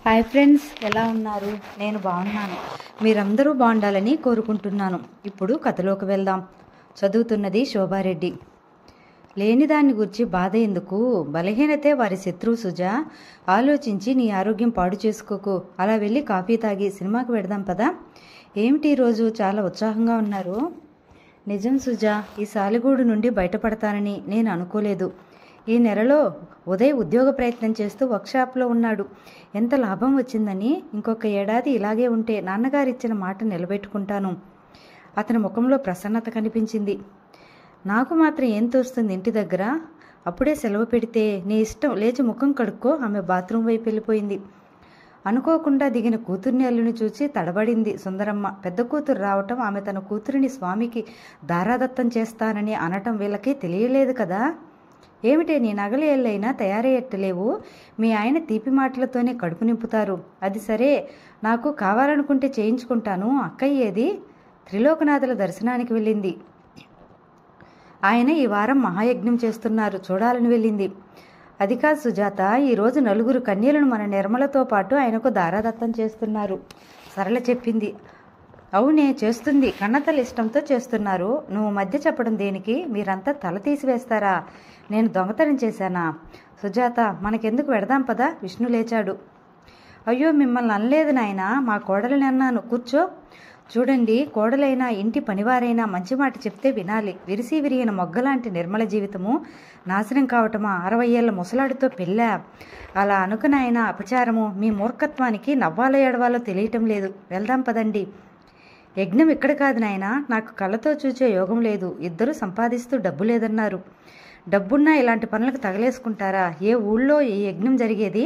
hi friends ఎలా ఉన్నారు నేను బాగున్నాను మీరందరూ బాగుండాలని కోరుకుంటున్నాను ఇప్పుడు కథలోకి వెళ్దాం చదువుతున్నది శోభారెడ్డి లేని దాన్ని గురించి బాధ ఎందుకు బలహీనతే వారి శత్రువు సుజా ఆలోచించి నీ ఆరోగ్యం పాడు చేసుకోకు అలా వెళ్ళి కాఫీ తాగి సినిమాకి వెడదాం పదా ఏమిటి ఈరోజు చాలా ఉత్సాహంగా ఉన్నారు నిజం సుజా ఈ సాలిగూడు నుండి బయటపడతానని నేను అనుకోలేదు ఈ నెలలో ఉదయ్ ఉద్యోగ ప్రయత్నం చేస్తూ వర్క్షాప్లో ఉన్నాడు ఎంత లాభం వచ్చిందని ఇంకొక ఏడాది ఇలాగే ఉంటే నాన్నగారు ఇచ్చిన మాట నిలబెట్టుకుంటాను అతని ముఖంలో ప్రసన్నత కనిపించింది నాకు మాత్రం ఏం తోస్తుంది ఇంటి దగ్గర అప్పుడే సెలవు పెడితే నీ ఇష్టం లేచి ముఖం కడుక్కో ఆమె బాత్రూమ్ వైపు వెళ్ళిపోయింది అనుకోకుండా దిగిన కూతుర్ని అల్లుని చూసి తడబడింది సుందరమ్మ పెద్ద కూతురు రావటం ఆమె తన కూతురిని స్వామికి దారాదత్తం చేస్తానని అనటం వీళ్ళకి తెలియలేదు కదా ఏమిటే నీ నగలు ఎల్లైనా తయారయ్యట్టలేవు మీ ఆయన తీపి మాటలతోనే కడుపు నింపుతారు అది సరే నాకు కావాలనుకుంటే చేయించుకుంటాను అక్కయ్య ఏది త్రిలోకనాథుల దర్శనానికి వెళ్ళింది ఆయన ఈ వారం మహాయజ్ఞం చేస్తున్నారు చూడాలని వెళ్ళింది అది కాదు సుజాత ఈరోజు నలుగురు కన్యలను మన నిర్మలతో పాటు ఆయనకు దారాదత్తం చేస్తున్నారు సరళ చెప్పింది అవునే చేస్తుంది కన్నతల ఇష్టంతో చేస్తున్నారు నువ్వు మధ్య చెప్పడం దేనికి మీరంతా తల తీసివేస్తారా నేను దొంగతనం చేశానా సుజాత మనకెందుకు వెడదాం పదా విష్ణు లేచాడు అయ్యో మిమ్మల్ని అనలేదు నాయన మా కోడలిని అన్నాను కూర్చో చూడండి కోడలైనా ఇంటి పనివారైనా మంచి మాట చెప్తే వినాలి విరిసి విరిగిన మొగ్గలాంటి నిర్మల జీవితము నాశనం కావటమా అరవై ఏళ్ళ ముసలాడితో పెళ్ళా అలా అనుకునాయన అపచారము మీ మూర్ఖత్వానికి నవ్వాలో ఏడవాలో తెలియటం లేదు వెళ్దాం పదండి యజ్ఞం ఇక్కడ కాదు నాయన నాకు కళ్ళతో చూచే యోగం లేదు ఇద్దరు సంపాదిస్తూ డబ్బు లేదన్నారు డబ్బున్నా ఇలాంటి పనులకు తగలేసుకుంటారా ఏ ఊళ్ళో ఈ యజ్ఞం జరిగేది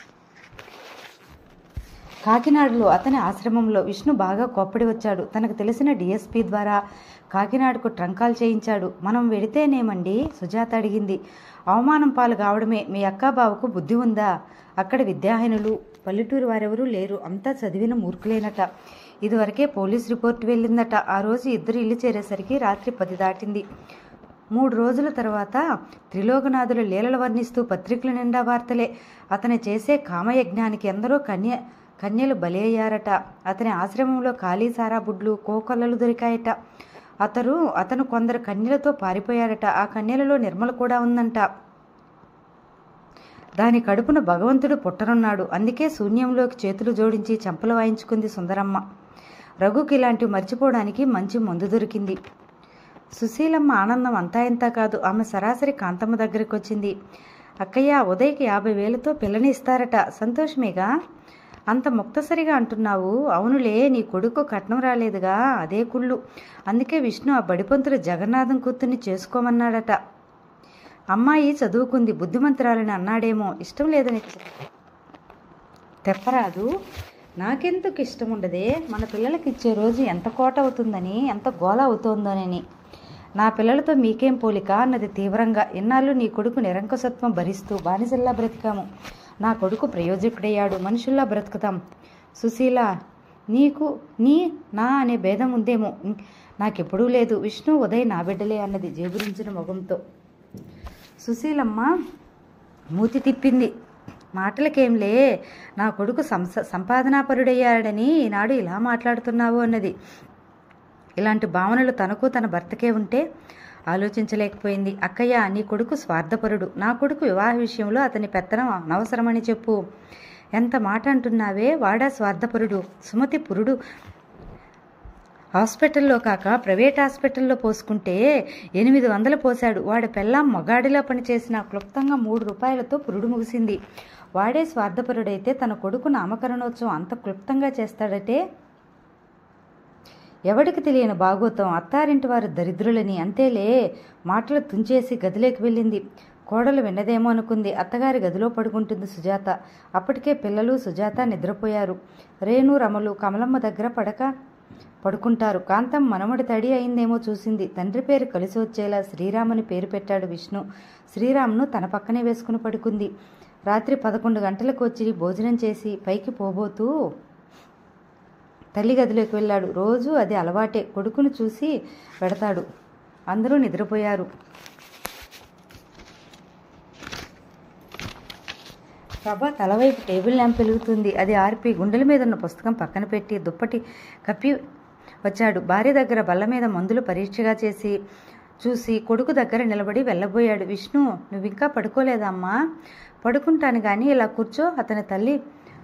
కాకినాడలో అతని ఆశ్రమంలో విష్ణు బాగా కోప్పడి వచ్చాడు తనకు తెలిసిన డిఎస్పీ ద్వారా కాకినాడకు ట్రంకాలు చేయించాడు మనం వెడితేనేమండి సుజాత అడిగింది అవమానం పాలు కావడమే మీ అక్కాబావకు బుద్ధి ఉందా అక్కడ విద్యాహీనులు పల్లెటూరు వారెవరూ లేరు అంతా చదివిన మూర్ఖులేనట ఇదివరకే పోలీస్ రిపోర్ట్ వెళ్ళిందట ఆ రోజు ఇద్దరు ఇల్లు చేరేసరికి రాత్రి పది దాటింది మూడు రోజుల తర్వాత త్రిలోకనాథులు లీలలు వర్ణిస్తూ పత్రికల నిండా వార్తలే అతను చేసే కామయజ్ఞానికి ఎందరో కన్య కన్యలు బలి అయ్యారట అతని ఆశ్రమంలో ఖాళీ సారా బుడ్లు కోకొల్లలు దొరికాయట అతను అతను కొందరు కన్యలతో పారిపోయాడట ఆ కన్యలలో నిర్మల కూడా ఉందంట దాని కడుపున భగవంతుడు పుట్టనున్నాడు అందుకే శూన్యంలోకి చేతులు జోడించి చెంపలు వాయించుకుంది సుందరమ్మ రఘుకి ఇలాంటివి మర్చిపోవడానికి మంచి మందు దొరికింది సుశీలమ్మ ఆనందం అంతా ఇంతా కాదు ఆమె సరాసరి కాంతమ్మ దగ్గరికి వచ్చింది అక్కయ్య ఉదయ్కి యాభై వేలతో పిల్లని ఇస్తారట సంతోషమేగా అంత ముక్తసరిగా అంటున్నావు అవునులే నీ కొడుకు కట్నం రాలేదుగా అదే కుళ్ళు అందుకే విష్ణు ఆ బడిపంతులు జగన్నాథం కూతుర్ని చేసుకోమన్నాడట అమ్మాయి చదువుకుంది బుద్ధిమంతురాలని అన్నాడేమో ఇష్టం లేదని తెప్పరాదు నాకెందుకు ఇష్టం ఉండదే మన పిల్లలకి ఇచ్చే రోజు ఎంత కోట అవుతుందని ఎంత గోల అవుతోందోనని నా పిల్లలతో మీకేం పోలిక అన్నది తీవ్రంగా ఇన్నాళ్ళు నీ కొడుకు నిరంకుశత్వం భరిస్తూ బానిసల్లా బ్రతికాము నా కొడుకు ప్రయోజకుడయ్యాడు మనుషుల్లా బ్రతుకుతాం సుశీల నీకు నీ నా అనే భేదం ఉందేమో నాకెప్పుడూ లేదు విష్ణు ఉదయ్ నా బిడ్డలే అన్నది జేబురించిన మొగంతో సుశీలమ్మ మూతి తిప్పింది మాటలకేంలే నా కొడుకు సంస సంపాదనాపరుడయ్యాడని ఈనాడు ఇలా మాట్లాడుతున్నావు అన్నది ఇలాంటి భావనలు తనకు తన భర్తకే ఉంటే ఆలోచించలేకపోయింది అక్కయ్య నీ కొడుకు స్వార్థపరుడు నా కొడుకు వివాహ విషయంలో అతని పెత్తనం అనవసరమని చెప్పు ఎంత మాట అంటున్నావే వాడా స్వార్థపరుడు సుమతి పురుడు హాస్పిటల్లో కాక ప్రైవేట్ హాస్పిటల్లో పోసుకుంటే ఎనిమిది వందలు పోశాడు వాడి పెళ్ళాం మగాడిలో పనిచేసిన క్లుప్తంగా మూడు రూపాయలతో పురుడు ముగిసింది వాడే స్వార్థపరుడైతే తన కొడుకు నామకరణోత్సవం అంత క్లుప్తంగా చేస్తాడటే ఎవడికి తెలియని బాగోతం అత్తారింటి వారు దరిద్రులని అంతేలే మాటలు తుంచేసి గదిలోకి వెళ్ళింది కోడలు విన్నదేమో అనుకుంది అత్తగారి గదిలో పడుకుంటుంది సుజాత అప్పటికే పిల్లలు సుజాత నిద్రపోయారు రేణు రమలు కమలమ్మ దగ్గర పడక పడుకుంటారు కాంతం మనమడి తడి అయిందేమో చూసింది తండ్రి పేరు కలిసి వచ్చేలా శ్రీరామని పేరు పెట్టాడు విష్ణు శ్రీరామ్ను తన పక్కనే వేసుకుని పడుకుంది రాత్రి పదకొండు గంటలకు వచ్చి భోజనం చేసి పైకి పోబోతూ తల్లి గదిలోకి వెళ్ళాడు రోజు అది అలవాటే కొడుకును చూసి పెడతాడు అందరూ నిద్రపోయారు ప్రభ తలవైపు టేబుల్ ల్యాంప్ వెలుగుతుంది అది ఆర్పి గుండెల మీద ఉన్న పుస్తకం పక్కన పెట్టి దుప్పటి కప్పి వచ్చాడు భార్య దగ్గర బల్ల మీద మందులు పరీక్షగా చేసి చూసి కొడుకు దగ్గర నిలబడి వెళ్ళబోయాడు విష్ణు నువ్వు ఇంకా పడుకోలేదా అమ్మా పడుకుంటాను కానీ ఇలా కూర్చో అతని తల్లి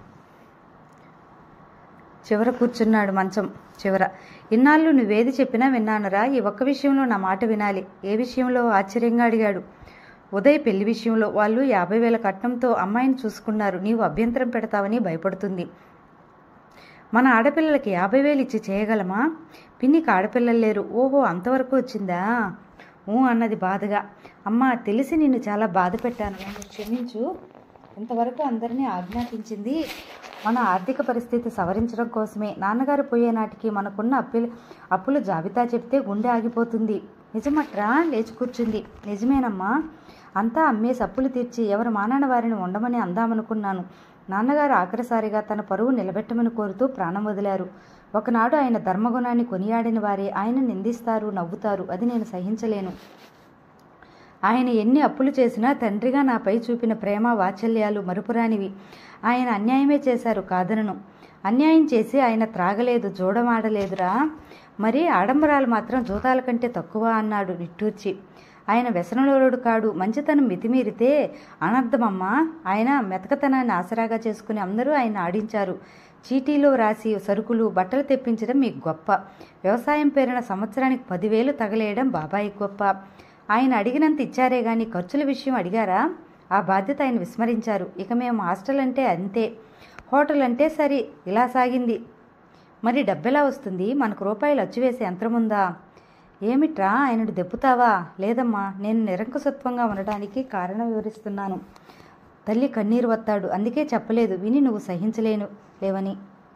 చివర కూర్చున్నాడు మంచం చివర ఇన్నాళ్ళు నువ్వేది చెప్పినా విన్నానురా ఈ ఒక్క విషయంలో నా మాట వినాలి ఏ విషయంలో ఆశ్చర్యంగా అడిగాడు ఉదయ్ పెళ్లి విషయంలో వాళ్ళు యాభై వేల కట్నంతో అమ్మాయిని చూసుకున్నారు నీవు అభ్యంతరం పెడతావని భయపడుతుంది మన ఆడపిల్లలకి యాభై వేలు ఇచ్చి చేయగలమా పిన్నికి ఆడపిల్లలు లేరు ఓహో అంతవరకు వచ్చిందా ఊ అన్నది బాధగా అమ్మ తెలిసి నిన్ను చాలా బాధ పెట్టాను నన్ను క్షమించు ఇంతవరకు అందరినీ ఆజ్ఞాపించింది మన ఆర్థిక పరిస్థితి సవరించడం కోసమే నాన్నగారు పోయే నాటికి మనకున్న అప్పుల అప్పుల జాబితా చెప్తే గుండె ఆగిపోతుంది నిజమట్రా లేచి కూర్చుంది నిజమేనమ్మా అంతా అమ్మేసి అప్పులు తీర్చి ఎవరు మానాన వారిని ఉండమని అందామనుకున్నాను నాన్నగారు ఆఖరిసారిగా తన పరువు నిలబెట్టమని కోరుతూ ప్రాణం వదిలారు ఒకనాడు ఆయన ధర్మగుణాన్ని కొనియాడిన వారే ఆయన నిందిస్తారు నవ్వుతారు అది నేను సహించలేను ఆయన ఎన్ని అప్పులు చేసినా తండ్రిగా నాపై చూపిన ప్రేమ వాత్సల్యాలు మరుపురానివి ఆయన అన్యాయమే చేశారు కాదనను అన్యాయం చేసి ఆయన త్రాగలేదు జోడమాడలేదురా మరి ఆడంబరాలు మాత్రం జూతాల కంటే తక్కువ అన్నాడు నిట్టూర్చి ఆయన వ్యసనలోడు కాడు మంచితనం మితిమీరితే అనర్థమమ్మా ఆయన మెతకతనాన్ని ఆసరాగా చేసుకుని అందరూ ఆయన ఆడించారు చీటీలో రాసి సరుకులు బట్టలు తెప్పించడం మీకు గొప్ప వ్యవసాయం పేరిన సంవత్సరానికి పదివేలు తగలేయడం బాబాయి గొప్ప ఆయన అడిగినంత ఇచ్చారే గాని ఖర్చుల విషయం అడిగారా ఆ బాధ్యత ఆయన విస్మరించారు ఇక మేము హాస్టల్ అంటే అంతే హోటల్ అంటే సరి ఇలా సాగింది మరి డబ్బెలా వస్తుంది మనకు రూపాయలు అచ్చువేసే యంత్రం ఉందా ఏమిట్రా ఆయనను దెప్పుతావా లేదమ్మా నేను నిరంకుశత్వంగా ఉండడానికి కారణం వివరిస్తున్నాను తల్లి కన్నీరు వత్తాడు అందుకే చెప్పలేదు విని నువ్వు సహించలేను లేవని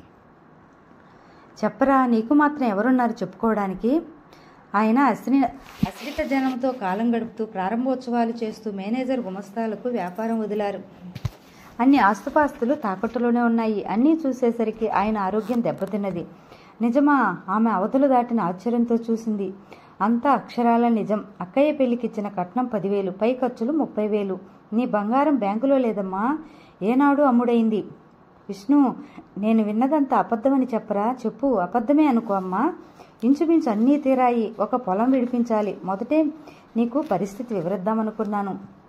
చెప్పరా నీకు మాత్రం ఎవరున్నారు చెప్పుకోవడానికి ఆయన అశ్రి అశ్రిత జనంతో కాలం గడుపుతూ ప్రారంభోత్సవాలు చేస్తూ మేనేజర్ గుమస్తాలకు వ్యాపారం వదిలారు అన్ని ఆస్తుపాస్తులు తాకట్టులోనే ఉన్నాయి అన్నీ చూసేసరికి ఆయన ఆరోగ్యం దెబ్బతిన్నది నిజమా ఆమె అవధులు దాటిన ఆశ్చర్యంతో చూసింది అంతా అక్షరాల నిజం అక్కయ్య పెళ్లికిచ్చిన కట్నం పదివేలు పై ఖర్చులు ముప్పై వేలు నీ బంగారం బ్యాంకులో లేదమ్మా ఏనాడు అమ్ముడైంది విష్ణు నేను విన్నదంతా అబద్ధమని చెప్పరా చెప్పు అబద్ధమే అనుకో అమ్మా ఇంచుమించు అన్నీ తీరాయి ఒక పొలం విడిపించాలి మొదటే నీకు పరిస్థితి వివరిద్దామనుకున్నాను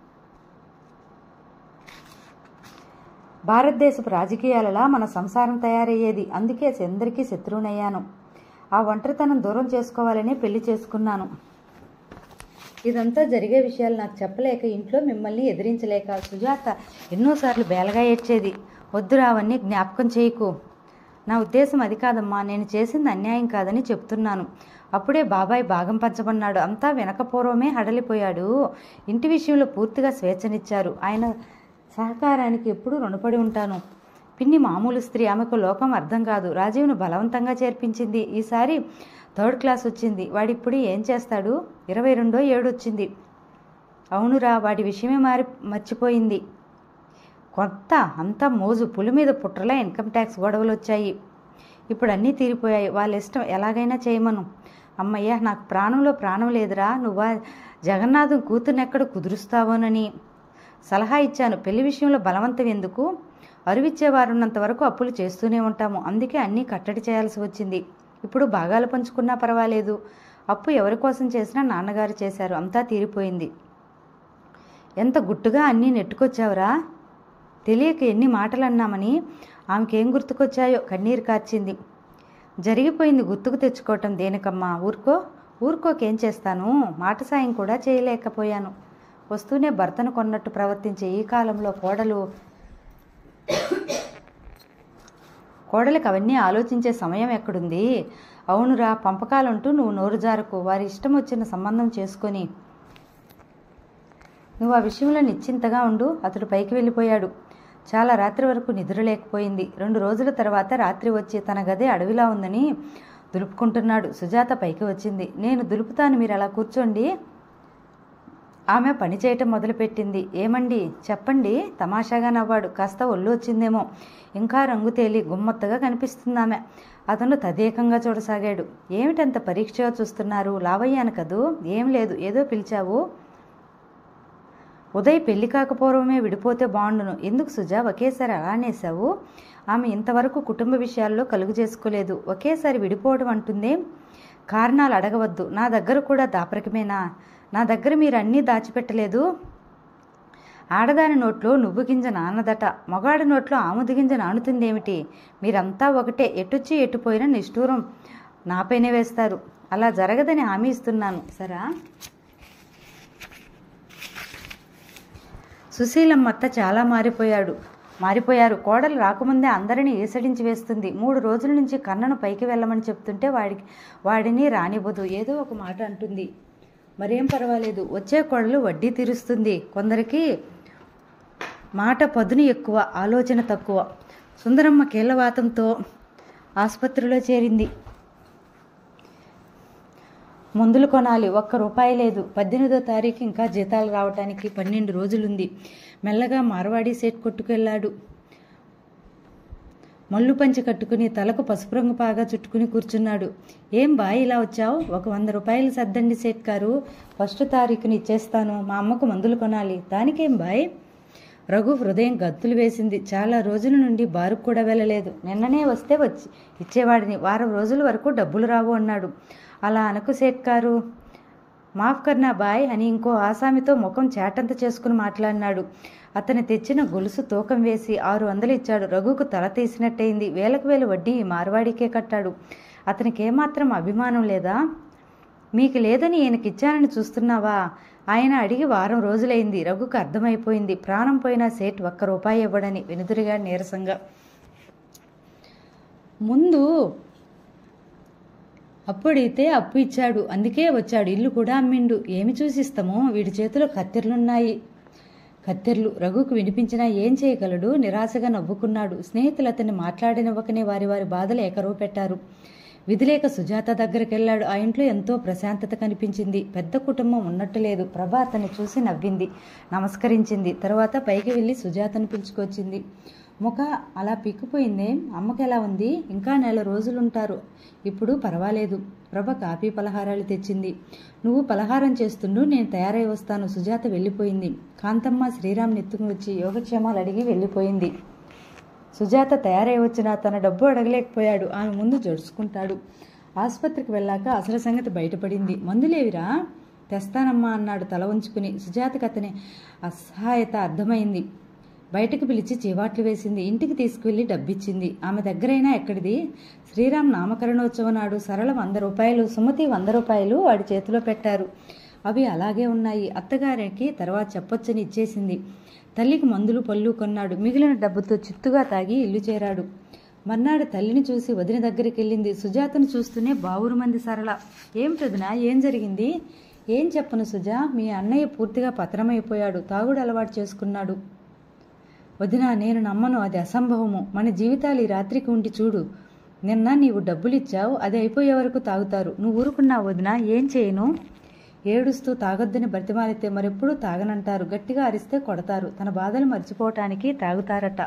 భారతదేశపు రాజకీయాలలా మన సంసారం తయారయ్యేది అందుకే అందరికీ శత్రువునయ్యాను ఆ ఒంటరితనం దూరం చేసుకోవాలని పెళ్లి చేసుకున్నాను ఇదంతా జరిగే విషయాలు నాకు చెప్పలేక ఇంట్లో మిమ్మల్ని ఎదిరించలేక సుజాత ఎన్నోసార్లు బేలగా ఏడ్చేది వద్దురా అవన్నీ జ్ఞాపకం చేయకు నా ఉద్దేశం అది కాదమ్మా నేను చేసింది అన్యాయం కాదని చెప్తున్నాను అప్పుడే బాబాయ్ భాగం పంచమన్నాడు అంతా వెనకపూర్వమే హడలిపోయాడు ఇంటి విషయంలో పూర్తిగా స్వేచ్ఛనిచ్చారు ఆయన సహకారానికి ఎప్పుడూ రుణపడి ఉంటాను పిన్ని మామూలు స్త్రీ ఆమెకు లోకం అర్థం కాదు రాజీవ్ను బలవంతంగా చేర్పించింది ఈసారి థర్డ్ క్లాస్ వచ్చింది వాడిప్పుడు ఏం చేస్తాడు ఇరవై రెండో ఏడు వచ్చింది అవునురా వాడి విషయమే మారి మర్చిపోయింది కొత్త అంతా మోజు పులి మీద పుట్రలా ఇన్కమ్ ట్యాక్స్ గొడవలు వచ్చాయి ఇప్పుడు అన్నీ తీరిపోయాయి వాళ్ళ ఇష్టం ఎలాగైనా చేయమను అమ్మయ్య నాకు ప్రాణంలో ప్రాణం లేదురా నువ్వా జగన్నాథం కూతుర్నెక్కడ కుదురుస్తావోనని సలహా ఇచ్చాను పెళ్లి విషయంలో బలవంతం ఎందుకు అరువిచ్చేవారున్నంత వరకు అప్పులు చేస్తూనే ఉంటాము అందుకే అన్నీ కట్టడి చేయాల్సి వచ్చింది ఇప్పుడు భాగాలు పంచుకున్నా పర్వాలేదు అప్పు ఎవరి కోసం చేసినా నాన్నగారు చేశారు అంతా తీరిపోయింది ఎంత గుట్టుగా అన్నీ నెట్టుకొచ్చావురా తెలియక ఎన్ని మాటలు అన్నామని ఆమెకేం గుర్తుకొచ్చాయో కన్నీరు కార్చింది జరిగిపోయింది గుర్తుకు తెచ్చుకోవటం దేనికమ్మా ఊరుకో ఊరుకోకేం చేస్తాను మాట సాయం కూడా చేయలేకపోయాను వస్తూనే భర్తను కొన్నట్టు ప్రవర్తించే ఈ కాలంలో కోడలు కోడలికి అవన్నీ ఆలోచించే సమయం ఎక్కడుంది అవునురా పంపకాలంటూ నువ్వు నోరు జారకు వారి ఇష్టం వచ్చిన సంబంధం చేసుకొని నువ్వు ఆ విషయంలో నిశ్చింతగా ఉండు అతడు పైకి వెళ్ళిపోయాడు చాలా రాత్రి వరకు నిద్ర లేకపోయింది రెండు రోజుల తర్వాత రాత్రి వచ్చి తన గదే అడవిలా ఉందని దులుపుకుంటున్నాడు సుజాత పైకి వచ్చింది నేను దులుపుతాను మీరు అలా కూర్చోండి ఆమె పని చేయటం మొదలుపెట్టింది ఏమండి చెప్పండి తమాషాగా నవ్వాడు కాస్త ఒళ్ళు వచ్చిందేమో ఇంకా రంగు తేలి గుమ్మత్తగా కనిపిస్తుంది ఆమె అతను తదేకంగా చూడసాగాడు ఏమిటంత పరీక్షగా చూస్తున్నారు లావయ్యాను కదూ ఏం లేదు ఏదో పిలిచావు ఉదయ్ పెళ్లి కాకపోవడమే విడిపోతే బాగుండును ఎందుకు సుజా ఒకేసారి అలా అనేసావు ఆమె ఇంతవరకు కుటుంబ విషయాల్లో కలుగు చేసుకోలేదు ఒకేసారి విడిపోవడం అంటుందే కారణాలు అడగవద్దు నా దగ్గర కూడా దాపరికమేనా నా దగ్గర మీరు అన్నీ దాచిపెట్టలేదు ఆడదాని నోట్లో నువ్వు గింజ నానదట మగాడి నోట్లో ఆముదు గింజ నానుతుందేమిటి మీరంతా ఒకటే ఎటుచ్చి ఎటుపోయినా నిష్ఠూరం నాపైనే వేస్తారు అలా జరగదని హామీ ఇస్తున్నాను సరా సుశీలమ్మత్త చాలా మారిపోయాడు మారిపోయారు కోడలు రాకముందే అందరినీ ఈసడించి వేస్తుంది మూడు రోజుల నుంచి కన్నను పైకి వెళ్ళమని చెప్తుంటే వాడికి వాడిని రానివ్వదు ఏదో ఒక మాట అంటుంది మరేం పర్వాలేదు వచ్చే కోడలు వడ్డీ తీరుస్తుంది కొందరికి మాట పదును ఎక్కువ ఆలోచన తక్కువ సుందరమ్మ కీళ్ళవాతంతో ఆసుపత్రిలో చేరింది మందులు కొనాలి ఒక్క రూపాయి లేదు పద్దెనిమిదో తారీఖు ఇంకా జీతాలు రావటానికి పన్నెండు రోజులుంది మెల్లగా మార్వాడి సెట్ కొట్టుకెళ్ళాడు మల్లు పంచి కట్టుకుని తలకు పసుపు రంగు పాగా చుట్టుకుని కూర్చున్నాడు ఏం బాయ్ ఇలా వచ్చావు ఒక వంద రూపాయలు సర్దండి సేట్ గారు ఫస్ట్ తారీఖుని ఇచ్చేస్తాను మా అమ్మకు మందులు కొనాలి దానికేం బాయ్ రఘు హృదయం గత్తులు వేసింది చాలా రోజుల నుండి బారుకు కూడా వెళ్ళలేదు నిన్ననే వస్తే వచ్చి ఇచ్చేవాడిని వారం రోజుల వరకు డబ్బులు రావు అన్నాడు అలా అనకు సేట్ గారు మాఫ్ కర్నా బాయ్ అని ఇంకో ఆసామితో ముఖం చేటంత చేసుకుని మాట్లాడినాడు అతను తెచ్చిన గొలుసు తూకం వేసి ఆరు వందలు ఇచ్చాడు రఘుకు తల తీసినట్టయింది వేలకు వేలు వడ్డీ మార్వాడికే కట్టాడు అతనికి ఏమాత్రం అభిమానం లేదా మీకు లేదని ఈయనకిచ్చానని చూస్తున్నావా ఆయన అడిగి వారం రోజులైంది రఘుకు అర్థమైపోయింది ప్రాణం పోయిన సేట్ ఒక్క రూపాయి ఇవ్వడని వెనుదిరిగా నీరసంగా ముందు అప్పుడైతే అప్పు ఇచ్చాడు అందుకే వచ్చాడు ఇల్లు కూడా అమ్మిండు ఏమి చూసిస్తామో వీడి చేతిలో కత్తెర్లున్నాయి కత్తెర్లు రఘుకు వినిపించినా ఏం చేయగలడు నిరాశగా నవ్వుకున్నాడు స్నేహితులు అతన్ని మాట్లాడినవ్వకనే వారి వారి బాధలు ఏకరువు పెట్టారు విధిలేక సుజాత దగ్గరికి వెళ్ళాడు ఆ ఇంట్లో ఎంతో ప్రశాంతత కనిపించింది పెద్ద కుటుంబం ఉన్నట్టు లేదు ప్రభా అతన్ని చూసి నవ్వింది నమస్కరించింది తర్వాత పైకి వెళ్ళి సుజాతను పిలుచుకొచ్చింది ముఖ అలా పిక్కిపోయిందే అమ్మకి ఎలా ఉంది ఇంకా నెల రోజులుంటారు ఇప్పుడు పర్వాలేదు ప్రభ కాఫీ పలహారాలు తెచ్చింది నువ్వు పలహారం చేస్తుండు నేను తయారై వస్తాను సుజాత వెళ్ళిపోయింది కాంతమ్మ శ్రీరామ్ నెత్తుకుని వచ్చి యోగక్షేమాలు అడిగి వెళ్ళిపోయింది సుజాత తయారై వచ్చినా తన డబ్బు అడగలేకపోయాడు ఆమె ముందు జడుచుకుంటాడు ఆసుపత్రికి వెళ్ళాక అసలు సంగతి బయటపడింది మందులేవిరా తెస్తానమ్మా అన్నాడు తల ఉంచుకుని సుజాతకు అతని అసహాయత అర్థమైంది బయటకు పిలిచి చీవాట్లు వేసింది ఇంటికి తీసుకువెళ్లి డబ్బిచ్చింది ఆమె దగ్గరైనా ఎక్కడిది శ్రీరామ్ నామకరణోత్సవం నాడు సరళ వంద రూపాయలు సుమతి వంద రూపాయలు వాడి చేతిలో పెట్టారు అవి అలాగే ఉన్నాయి అత్తగారికి తర్వాత చెప్పొచ్చని ఇచ్చేసింది తల్లికి మందులు పళ్ళు కొన్నాడు మిగిలిన డబ్బుతో చిత్తుగా తాగి ఇల్లు చేరాడు మర్నాడు తల్లిని చూసి వదిన దగ్గరికి వెళ్ళింది సుజాతను చూస్తూనే బావురు మంది సరళ ఏం వదినా ఏం జరిగింది ఏం చెప్పను సుజా మీ అన్నయ్య పూర్తిగా పతనమైపోయాడు తాగుడు అలవాటు చేసుకున్నాడు వదినా నేను నమ్మను అది అసంభవము మన జీవితాలు ఈ రాత్రికి ఉండి చూడు నిన్న నీవు డబ్బులిచ్చావు అది అయిపోయే వరకు తాగుతారు నువ్వు ఊరుకున్నావు వదినా ఏం చేయను ఏడుస్తూ తాగొద్దని బ్రతిమాలితే మరెప్పుడూ తాగనంటారు గట్టిగా అరిస్తే కొడతారు తన బాధలు మర్చిపోవటానికి తాగుతారట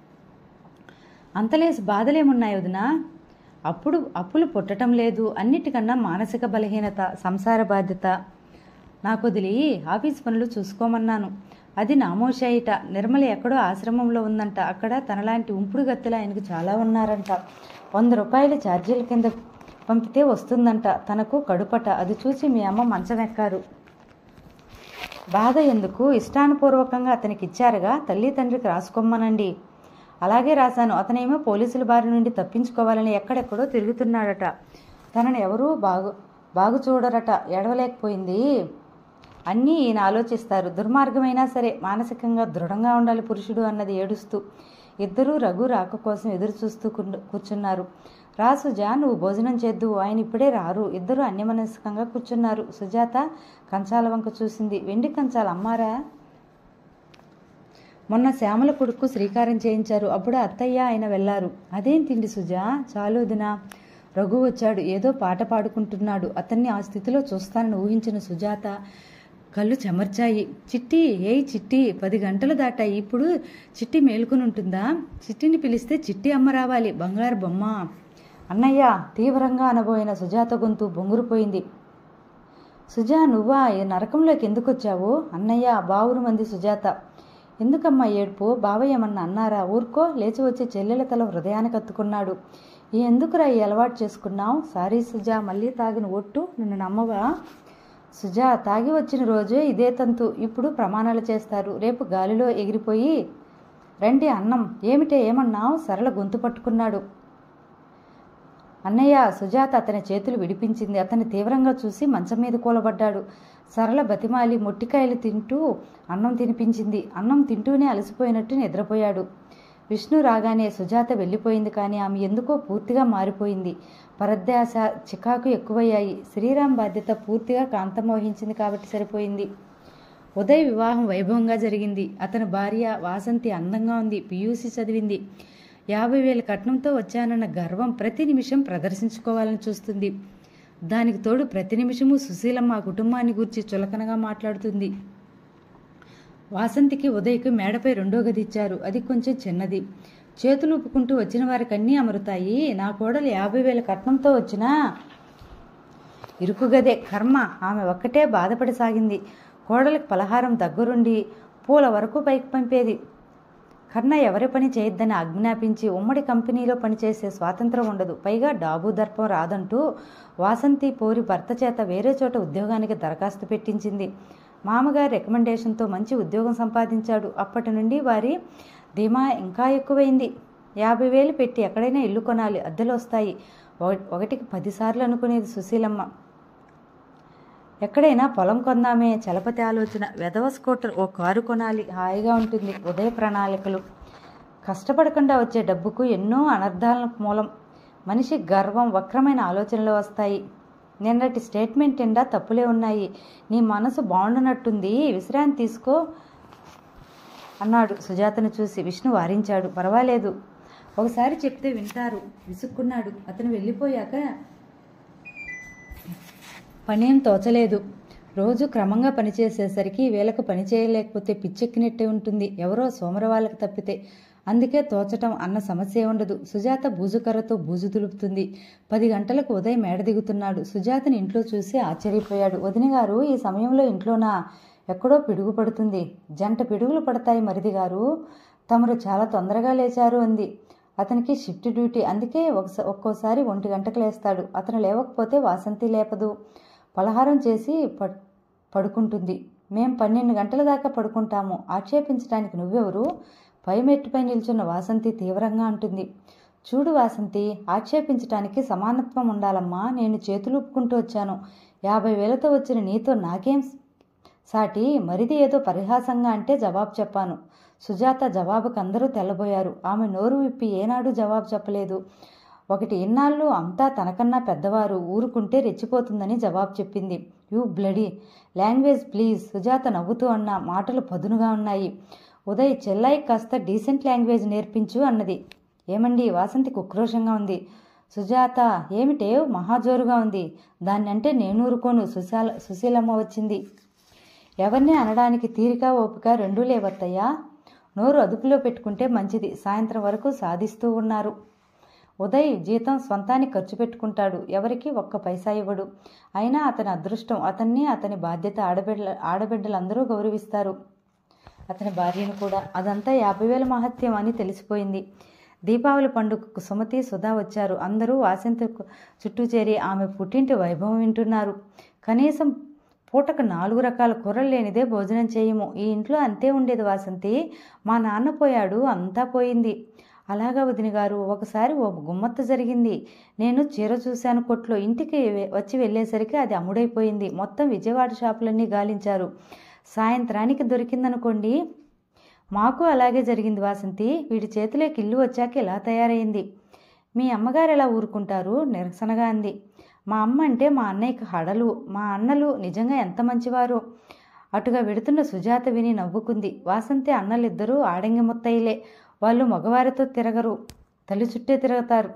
అంతలేసి బాధలేమున్నాయి వదినా అప్పుడు అప్పులు పుట్టడం లేదు అన్నిటికన్నా మానసిక బలహీనత సంసార బాధ్యత నాకు వదిలి ఆఫీస్ పనులు చూసుకోమన్నాను అది నామోషాయిట నిర్మల ఎక్కడో ఆశ్రమంలో ఉందంట అక్కడ తనలాంటి ఉంపుడు గత్తులు ఆయనకు చాలా ఉన్నారంట వంద రూపాయల ఛార్జీల కింద పంపితే వస్తుందంట తనకు కడుపట అది చూసి మీ అమ్మ మంచం ఎక్కారు బాధ ఎందుకు ఇష్టానుపూర్వకంగా అతనికి ఇచ్చారుగా తల్లి తండ్రికి రాసుకోమనండి అలాగే రాశాను అతనేమో పోలీసుల బారి నుండి తప్పించుకోవాలని ఎక్కడెక్కడో తిరుగుతున్నాడట తనని ఎవరూ బాగు బాగు చూడరట ఎడవలేకపోయింది అన్నీ ఈయన ఆలోచిస్తారు దుర్మార్గమైనా సరే మానసికంగా దృఢంగా ఉండాలి పురుషుడు అన్నది ఏడుస్తూ ఇద్దరూ రఘు రాక కోసం ఎదురు చూస్తూ కూర్చు- కూర్చున్నారు రా సుజా నువ్వు భోజనం చేద్దు ఆయన ఇప్పుడే రారు ఇద్దరు అన్యమనస్కంగా కూర్చున్నారు సుజాత కంచాల వంక చూసింది వెండి కంచాలు అమ్మారా మొన్న శ్యామల కొడుకు శ్రీకారం చేయించారు అప్పుడు అత్తయ్య ఆయన వెళ్ళారు అదేం తిండి సుజా చాలు వదినా రఘు వచ్చాడు ఏదో పాట పాడుకుంటున్నాడు అతన్ని ఆ స్థితిలో చూస్తానని ఊహించిన సుజాత కళ్ళు చెమర్చాయి చిట్టి ఏయ్ చిట్టి పది గంటలు దాటాయి ఇప్పుడు చిట్టి మేలుకుని ఉంటుందా చిట్టిని పిలిస్తే చిట్టి అమ్మ రావాలి బంగారు బొమ్మ అన్నయ్య తీవ్రంగా అనబోయిన సుజాత గొంతు బొంగురుపోయింది సుజా నువ్వా ఈ నరకంలోకి ఎందుకు వచ్చావు అన్నయ్య బావురు మంది సుజాత ఎందుకమ్మా ఏడుపు బావయ్య ఏమన్నా అన్నారా ఊరుకో లేచి వచ్చి చెల్లెల తల హృదయానికి అత్తుకున్నాడు ఈ ఎందుకురా ఈ అలవాటు చేసుకున్నావు సారీ సుజా మళ్ళీ తాగిన ఒట్టు నిన్ను నమ్మవా సుజా తాగి వచ్చిన రోజే ఇదే తంతు ఇప్పుడు ప్రమాణాలు చేస్తారు రేపు గాలిలో ఎగిరిపోయి రండి అన్నం ఏమిటే ఏమన్నావు సరళ గొంతు పట్టుకున్నాడు అన్నయ్య సుజాత అతని చేతులు విడిపించింది అతన్ని తీవ్రంగా చూసి మంచం మీద కూలబడ్డాడు సరళ బతిమాలి మొట్టికాయలు తింటూ అన్నం తినిపించింది అన్నం తింటూనే అలసిపోయినట్టు నిద్రపోయాడు విష్ణు రాగానే సుజాత వెళ్ళిపోయింది కానీ ఆమె ఎందుకో పూర్తిగా మారిపోయింది పరధ్యాస చికాకు ఎక్కువయ్యాయి శ్రీరామ్ బాధ్యత పూర్తిగా కాంతం వహించింది కాబట్టి సరిపోయింది ఉదయ్ వివాహం వైభవంగా జరిగింది అతని భార్య వాసంతి అందంగా ఉంది పియూసీ చదివింది యాభై వేల కట్నంతో వచ్చానన్న గర్వం ప్రతి నిమిషం ప్రదర్శించుకోవాలని చూస్తుంది దానికి తోడు ప్రతి నిమిషము సుశీలమ్మ ఆ కుటుంబాన్ని గూర్చి చులకనగా మాట్లాడుతుంది వాసంతికి ఉదయ్కి మేడపై రెండో గది ఇచ్చారు అది కొంచెం చిన్నది చేతులు ఊపుకుంటూ వచ్చిన వారికి అన్నీ అమరుతాయి నా కోడలు యాభై వేల కట్నంతో వచ్చినా ఇరుకు గదే కర్మ ఆమె ఒక్కటే బాధపడి సాగింది కోడలికి పలహారం దగ్గరుండి పూల వరకు పైకి పంపేది కర్ణ ఎవరి పని చేయొద్దని ఆజ్ఞాపించి ఉమ్మడి కంపెనీలో పనిచేసే స్వాతంత్రం ఉండదు పైగా డాబు దర్పం రాదంటూ వాసంతి పోరి భర్త చేత వేరే చోట ఉద్యోగానికి దరఖాస్తు పెట్టించింది మామగారి రికమెండేషన్తో మంచి ఉద్యోగం సంపాదించాడు అప్పటి నుండి వారి ధీమా ఇంకా ఎక్కువైంది యాభై వేలు పెట్టి ఎక్కడైనా ఇల్లు కొనాలి అద్దెలు వస్తాయి ఒక- ఒకటికి పదిసార్లు అనుకునేది సుశీలమ్మ ఎక్కడైనా పొలం కొందామే చలపతి ఆలోచన వెధవ స్కూటర్ ఓ కారు కొనాలి హాయిగా ఉంటుంది ఉదయ ప్రణాళికలు కష్టపడకుండా వచ్చే డబ్బుకు ఎన్నో అనర్థాలకు మూలం మనిషి గర్వం వక్రమైన ఆలోచనలు వస్తాయి నిన్నటి స్టేట్మెంట్ నిండా తప్పులే ఉన్నాయి నీ మనసు బాగుండనట్టుంది విశ్రాంతి తీసుకో అన్నాడు సుజాతను చూసి విష్ణు వారించాడు పర్వాలేదు ఒకసారి చెప్తే వింటారు విసుక్కున్నాడు అతను వెళ్ళిపోయాక పనేం తోచలేదు రోజు క్రమంగా పనిచేసేసరికి వేలకు పని చేయలేకపోతే పిచ్చెక్కినట్టే ఉంటుంది ఎవరో సోమరవాళ్ళకి తప్పితే అందుకే తోచటం అన్న సమస్య ఉండదు సుజాత బూజుకర్రతో బూజు దులుపుతుంది పది గంటలకు ఉదయం మేడ దిగుతున్నాడు సుజాతని ఇంట్లో చూసి ఆశ్చర్యపోయాడు వదిన గారు ఈ సమయంలో ఇంట్లోనా ఎక్కడో పిడుగు పడుతుంది జంట పిడుగులు పడతాయి మరిది గారు తమరు చాలా తొందరగా లేచారు అంది అతనికి షిఫ్ట్ డ్యూటీ అందుకే ఒకస ఒక్కోసారి ఒంటి గంటకు లేస్తాడు అతను లేవకపోతే వాసంతి లేపదు పలహారం చేసి పడ్ పడుకుంటుంది మేం పన్నెండు గంటల దాకా పడుకుంటాము ఆక్షేపించడానికి నువ్వెవరు పై మెట్టుపై నిల్చున్న వాసంతి తీవ్రంగా అంటుంది చూడు వాసంతి ఆక్షేపించటానికి సమానత్వం ఉండాలమ్మా నేను చేతులు ఊపుకుంటూ వచ్చాను యాభై వేలతో వచ్చిన నీతో నాకేం సాటి మరిది ఏదో పరిహాసంగా అంటే జవాబు చెప్పాను సుజాత జవాబుకు అందరూ తెల్లబోయారు ఆమె నోరు విప్పి ఏనాడు జవాబు చెప్పలేదు ఒకటి ఇన్నాళ్ళు అంతా తనకన్నా పెద్దవారు ఊరుకుంటే రెచ్చిపోతుందని జవాబు చెప్పింది you bloody language please Sujatha నవ్వుతూ అన్న మాటలు పదునుగా ఉన్నాయి ఉదయ్ చెల్లాయి కాస్త డీసెంట్ లాంగ్వేజ్ నేర్పించు అన్నది ఏమండి వాసంతికి ఉక్రోషంగా ఉంది సుజాత ఏమిటే మహాజోరుగా ఉంది దాన్ని అంటే నేను ఊరుకోను సుశాల సుశీలమ్మ వచ్చింది ఎవరిని అనడానికి తీరిక ఓపిక రెండూ లేవత్తయ్యా నోరు అదుపులో పెట్టుకుంటే మంచిది సాయంత్రం వరకు సాధిస్తూ ఉన్నారు ఉదయ్ జీతం స్వంతానికి ఖర్చు పెట్టుకుంటాడు ఎవరికి ఒక్క పైసా ఇవ్వడు అయినా అతని అదృష్టం అతన్ని అతని బాధ్యత ఆడబిడ్డ ఆడబిడ్డలందరూ గౌరవిస్తారు అతని భార్యను కూడా అదంతా యాభై వేల మహత్యం అని తెలిసిపోయింది దీపావళి పండుగకు సుమతి సుధా వచ్చారు అందరూ వాసంతి చుట్టూ చేరి ఆమె పుట్టింటి వైభవం వింటున్నారు కనీసం పూటకు నాలుగు రకాల కూరలు లేనిదే భోజనం చేయము ఈ ఇంట్లో అంతే ఉండేది వాసంతి మా నాన్న పోయాడు అంతా పోయింది అలాగా వదిన గారు ఒకసారి ఓ గుమ్మత్తు జరిగింది నేను చీర చూశాను కొట్లో ఇంటికి వె- వచ్చి వెళ్ళేసరికి అది అమ్ముడైపోయింది మొత్తం విజయవాడ షాపులన్నీ గాలించారు సాయంత్రానికి దొరికిందనుకోండి మాకు అలాగే జరిగింది వాసంతి వీడి చేతిలోకి ఇల్లు వచ్చాక ఇలా తయారైంది మీ అమ్మగారు ఎలా ఊరుకుంటారు నిరసనగా అంది మా అమ్మ అంటే మా అన్నయ్యకి హడలు మా అన్నలు నిజంగా ఎంత మంచివారు అటుగా వెడుతున్న సుజాత విని నవ్వుకుంది వాసంతి అన్నలిద్దరూ ఆడంగి ముత్తయిలే వాళ్ళు మగవారితో తిరగరు తల్లి చుట్టే తిరుగుతారు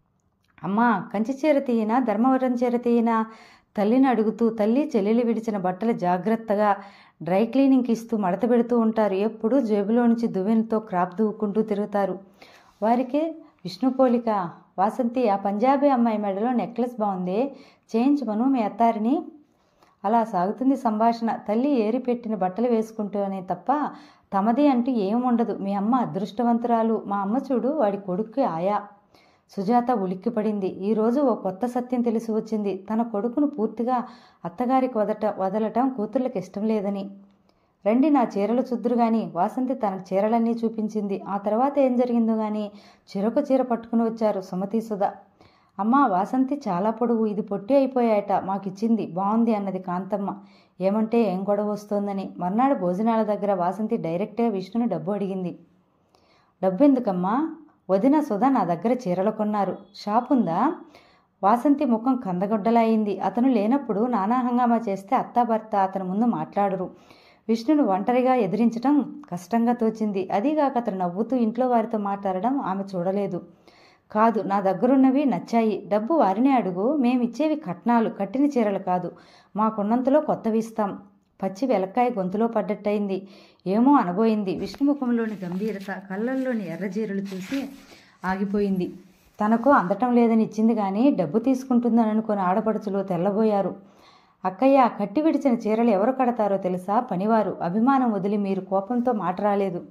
అమ్మా కంచి చీర తీయనా ధర్మవరం చీర తీయనా తల్లిని అడుగుతూ తల్లి చెల్లెలు విడిచిన బట్టలు జాగ్రత్తగా డ్రై క్లీనింగ్కి ఇస్తూ మడత పెడుతూ ఉంటారు ఎప్పుడూ జేబులో నుంచి దువ్వెనతో క్రాప్ దువ్వుకుంటూ తిరుగుతారు వారికి విష్ణు పోలిక వాసంతి ఆ పంజాబీ అమ్మాయి మెడలో నెక్లెస్ బాగుంది చేయించమను మీ అత్తారిని అలా సాగుతుంది సంభాషణ తల్లి ఏరి పెట్టిన బట్టలు వేసుకుంటూనే తప్ప తమది అంటూ ఏముండదు మీ అమ్మ అదృష్టవంతురాలు మా అమ్మ చూడు వాడి కొడుక్కి ఆయా సుజాత ఉలిక్కిపడింది ఈరోజు ఓ కొత్త సత్యం తెలిసి వచ్చింది తన కొడుకును పూర్తిగా అత్తగారికి వదట వదలటం కూతుర్లకు ఇష్టం లేదని రండి నా చీరలు చుద్దురు గాని వాసంతి తన చీరలన్నీ చూపించింది ఆ తర్వాత ఏం జరిగిందో గాని చిరొక చీర పట్టుకుని వచ్చారు సుమతి సుధ అమ్మా వాసంతి చాలా పొడవు ఇది పొట్టి అయిపోయాయట మాకిచ్చింది బాగుంది అన్నది కాంతమ్మ ఏమంటే ఏం గొడవ వస్తోందని మర్నాడు భోజనాల దగ్గర వాసంతి డైరెక్ట్గా విష్ణుని డబ్బు అడిగింది డబ్బు ఎందుకమ్మా వదిన సుధ నా దగ్గర చీరలు కొన్నారు షాప్ ఉందా వాసంతి ముఖం కందగొడ్డలా అయింది అతను లేనప్పుడు నానా హంగామా చేస్తే అత్తా భర్త అతని ముందు మాట్లాడరు విష్ణును ఒంటరిగా ఎదిరించడం కష్టంగా తోచింది అదీగాక అతను నవ్వుతూ ఇంట్లో వారితో మాట్లాడడం ఆమె చూడలేదు కాదు నా దగ్గరున్నవి నచ్చాయి డబ్బు వారినే అడుగు మేమిచ్చేవి కట్నాలు కట్టిన చీరలు కాదు మాకున్నంతలో కొత్తవి ఇస్తాం పచ్చి వెలక్కాయ గొంతులో పడ్డట్టయింది ఏమో అనబోయింది విష్ణుముఖంలోని గంభీరత కళ్ళల్లోని ఎర్రజీరలు చూసి ఆగిపోయింది తనకు అందటం లేదని ఇచ్చింది కానీ డబ్బు తీసుకుంటుందని అనుకుని ఆడపడుచులు తెల్లబోయారు అక్కయ్య కట్టి విడిచిన చీరలు ఎవరు కడతారో తెలుసా పనివారు అభిమానం వదిలి మీరు కోపంతో మాట రాలేదు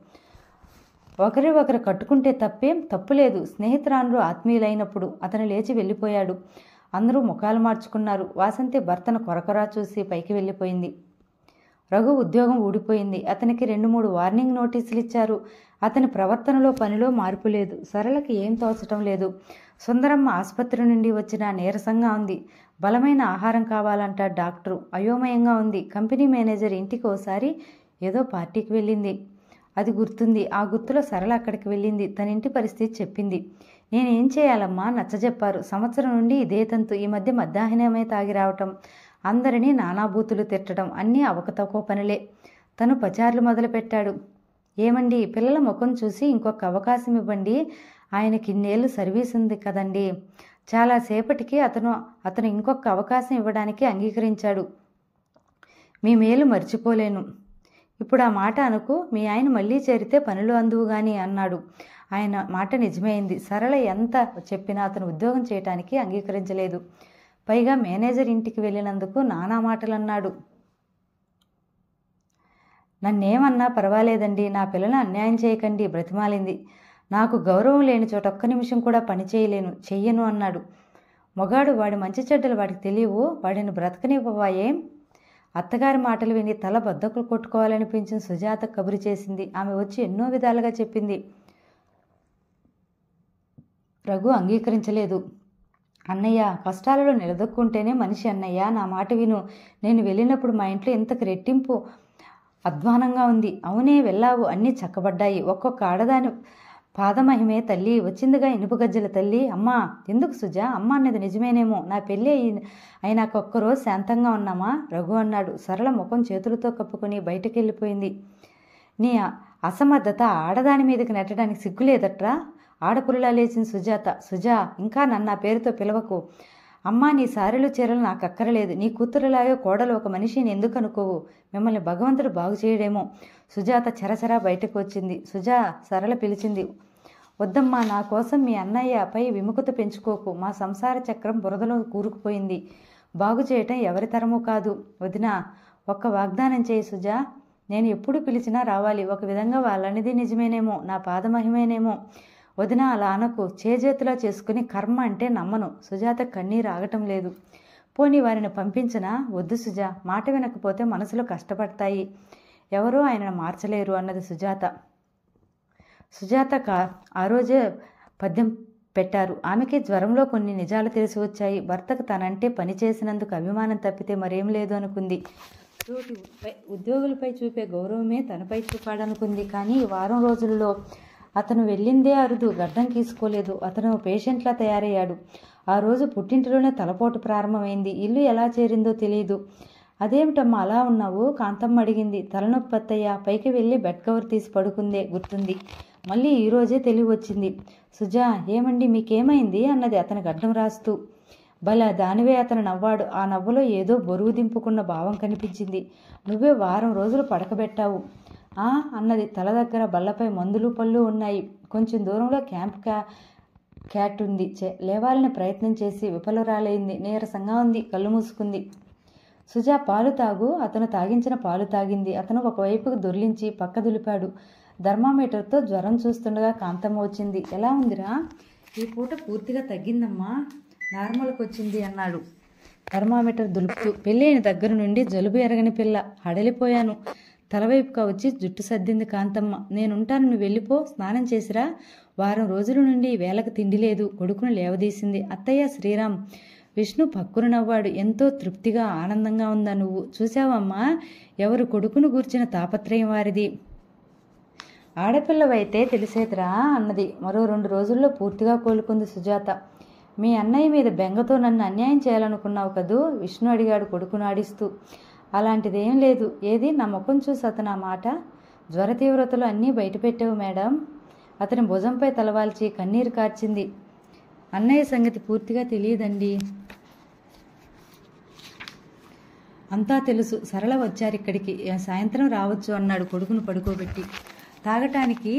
ఒకరి ఒకరు కట్టుకుంటే తప్పేం తప్పులేదు స్నేహితురానులు ఆత్మీయులైనప్పుడు అతను లేచి వెళ్ళిపోయాడు అందరూ ముఖాలు మార్చుకున్నారు వాసంతి భర్తను కొరకొరా చూసి పైకి వెళ్ళిపోయింది రఘు ఉద్యోగం ఊడిపోయింది అతనికి రెండు మూడు వార్నింగ్ నోటీసులు ఇచ్చారు అతని ప్రవర్తనలో పనిలో మార్పు లేదు సరళకి ఏం తోచటం లేదు సుందరమ్మ ఆసుపత్రి నుండి వచ్చిన నీరసంగా ఉంది బలమైన ఆహారం కావాలంట డాక్టరు అయోమయంగా ఉంది కంపెనీ మేనేజర్ ఇంటికి ఓసారి ఏదో పార్టీకి వెళ్ళింది అది గుర్తుంది ఆ గుర్తులో సరళ అక్కడికి వెళ్ళింది తన ఇంటి పరిస్థితి చెప్పింది నేనేం చేయాలమ్మా నచ్చజెప్పారు సంవత్సరం నుండి ఇదే తంతు ఈ మధ్య మధ్యాహ్నమే తాగి రావటం అందరినీ నానాబూతులు తిట్టడం అన్నీ అవకతవకో పనులే తను పచారులు మొదలుపెట్టాడు ఏమండి పిల్లల ముఖం చూసి ఇంకొక అవకాశం ఇవ్వండి ఆయనకి ఇన్నేళ్ళు సర్వీస్ ఉంది కదండి చాలాసేపటికి అతను అతను ఇంకొక అవకాశం ఇవ్వడానికి అంగీకరించాడు మీ మేలు మర్చిపోలేను ఇప్పుడు ఆ మాట అనుకు మీ ఆయన మళ్ళీ చేరితే పనులు అందువు గాని అన్నాడు ఆయన మాట నిజమైంది సరళ ఎంత చెప్పినా అతను ఉద్యోగం చేయటానికి అంగీకరించలేదు పైగా మేనేజర్ ఇంటికి వెళ్ళినందుకు నానా మాటలు అన్నాడు నన్నేమన్నా పర్వాలేదండి నా పిల్లలు అన్యాయం చేయకండి బ్రతిమాలింది నాకు గౌరవం లేని చోట ఒక్క నిమిషం కూడా పని చేయలేను చెయ్యను అన్నాడు మొగాడు వాడి మంచి చెడ్డలు వాడికి తెలియవు వాడిని బ్రతకనివ్వవా ఏం అత్తగారి మాటలు విని తల బద్దకులు కొట్టుకోవాలనిపించిన సుజాత కబురు చేసింది ఆమె వచ్చి ఎన్నో విధాలుగా చెప్పింది రఘు అంగీకరించలేదు అన్నయ్య కష్టాలలో నిలదొక్కుంటేనే మనిషి అన్నయ్య నా మాట విను నేను వెళ్ళినప్పుడు మా ఇంట్లో ఇంతకు రెట్టింపు అధ్వానంగా ఉంది అవునే వెళ్ళావు అన్నీ చక్కబడ్డాయి ఒక్కొక్క ఆడదాని పాదమహిమే తల్లి వచ్చిందిగా ఇనుపు గజ్జల తల్లి అమ్మా ఎందుకు సుజా అమ్మ అన్నది నిజమేనేమో నా పెళ్ళి అయి- అయినాక ఒక్కరోజు శాంతంగా ఉన్నామా రఘు అన్నాడు సరళ ముఖం చేతులతో కప్పుకొని బయటికి వెళ్ళిపోయింది నీ అ- అసమర్థత ఆడదాని మీదకి నెట్టడానికి సిగ్గులేదట్రా ఆడపురిలా లేచిన సుజాత సుజా ఇంకా నన్ను ఆ పేరుతో పిలవకు అమ్మా నీ సారెలు చీరలు నాకు అక్కరలేదు నీ కూతురులాగే కోడలు ఒక మనిషిని ఎందుకు అనుకోవు మిమ్మల్ని భగవంతుడు బాగు చేయడేమో సుజాత చరచరా బయటకు వచ్చింది సుజా సరళ పిలిచింది వద్దమ్మా నా కోసం మీ అన్నయ్యపై విముఖత పెంచుకోకు మా సంసార చక్రం బురదలో కూరుకుపోయింది బాగు చేయటం ఎవరి తరము కాదు వదినా ఒక్క వాగ్దానం చేయి సుజా నేను ఎప్పుడు పిలిచినా రావాలి ఒక విధంగా వాళ్ళనిది నిజమేనేమో నా పాదమహిమేనేమో వదిన అలా అనకు చేజేతులా చేసుకుని కర్మ అంటే నమ్మను సుజాత కన్నీరు ఆగటం లేదు పోనీ వారిని పంపించనా వద్దు సుజా మాట వినకపోతే మనసులో కష్టపడతాయి ఎవరూ ఆయనను మార్చలేరు అన్నది సుజాత సుజాత కా ఆ రోజే పద్యం పెట్టారు ఆమెకి జ్వరంలో కొన్ని నిజాలు తెలిసి వచ్చాయి భర్తకు తనంటే పని చేసినందుకు అభిమానం తప్పితే మరేం లేదు అనుకుంది తోటి పై- ఉద్యోగులపై చూపే గౌరవమే తనపై చూపాడనుకుంది కానీ ఈ వారం రోజుల్లో అతను వెళ్ళిందే అరుదు గడ్డం తీసుకోలేదు అతను పేషెంట్లా తయారయ్యాడు ఆ రోజు పుట్టింటిలోనే తలపోటు ప్రారంభమైంది ఇల్లు ఎలా చేరిందో తెలియదు అదేమిటమ్మా అలా ఉన్నావు కాంతమ్మ అడిగింది తలనొప్పి అత్తయ్య పైకి వెళ్ళి బెడ్ కవర్ తీసి పడుకుందే గుర్తుంది మళ్ళీ ఈ రోజే తెలివి వచ్చింది సుజా ఏమండి మీకేమైంది అన్నది అతని గడ్డం రాస్తూ భలే దానివే అతను నవ్వాడు ఆ నవ్వులో ఏదో బరువు దింపుకున్న భావం కనిపించింది నువ్వే వారం రోజులు పడకబెట్టావు ఆ అన్నది తల దగ్గర బల్లపై మందులు పళ్ళు ఉన్నాయి కొంచెం దూరంలో క్యాంప్ క్యా క్యాట్ ఉంది చే లేవాలని ప్రయత్నం చేసి విఫలురాలైంది నీరసంగా ఉంది కళ్ళు మూసుకుంది సుజా పాలు తాగు అతను తాగించిన పాలు తాగింది అతను ఒకవైపుకు దొర్లించి పక్క దులిపాడు థర్మామీటర్తో జ్వరం చూస్తుండగా కాంతమ్మ వచ్చింది ఎలా ఉందిరా ఈ పూట పూర్తిగా తగ్గిందమ్మా నార్మల్కి వచ్చింది అన్నాడు థర్మామీటర్ దులుపుతూ పెళ్ళైన దగ్గర నుండి జలుబు ఎరగని పిల్ల హడలిపోయాను తలవైపుగా వచ్చి జుట్టు సర్దింది కాంతమ్మ నేనుంటాను నువ్వు వెళ్ళిపో స్నానం చేసిరా వారం రోజుల నుండి వేళకు తిండి లేదు కొడుకును లేవదీసింది అత్తయ్య శ్రీరామ్ విష్ణు పక్కున నవ్వాడు ఎంతో తృప్తిగా ఆనందంగా ఉందా నువ్వు చూసావమ్మా ఎవరు కొడుకును గూర్చిన తాపత్రయం వారిది ఆడపిల్లవైతే తెలిసేదిరా అన్నది మరో రెండు రోజుల్లో పూర్తిగా కోలుకుంది సుజాత మీ అన్నయ్య మీద బెంగతో నన్ను అన్యాయం చేయాలనుకున్నావు కదూ విష్ణు అడిగాడు కొడుకును ఆడిస్తూ అలాంటిదేం లేదు ఏది నా ముఖం చూసి అతను ఆ మాట జ్వర తీవ్రతలు అన్నీ బయటపెట్టావు మేడం అతని భుజంపై తలవాల్చి కన్నీరు కార్చింది అన్నయ్య సంగతి పూర్తిగా తెలియదండి అంతా తెలుసు సరళ వచ్చారు ఇక్కడికి సాయంత్రం రావచ్చు అన్నాడు కొడుకును పడుకోబెట్టి తాగటానికి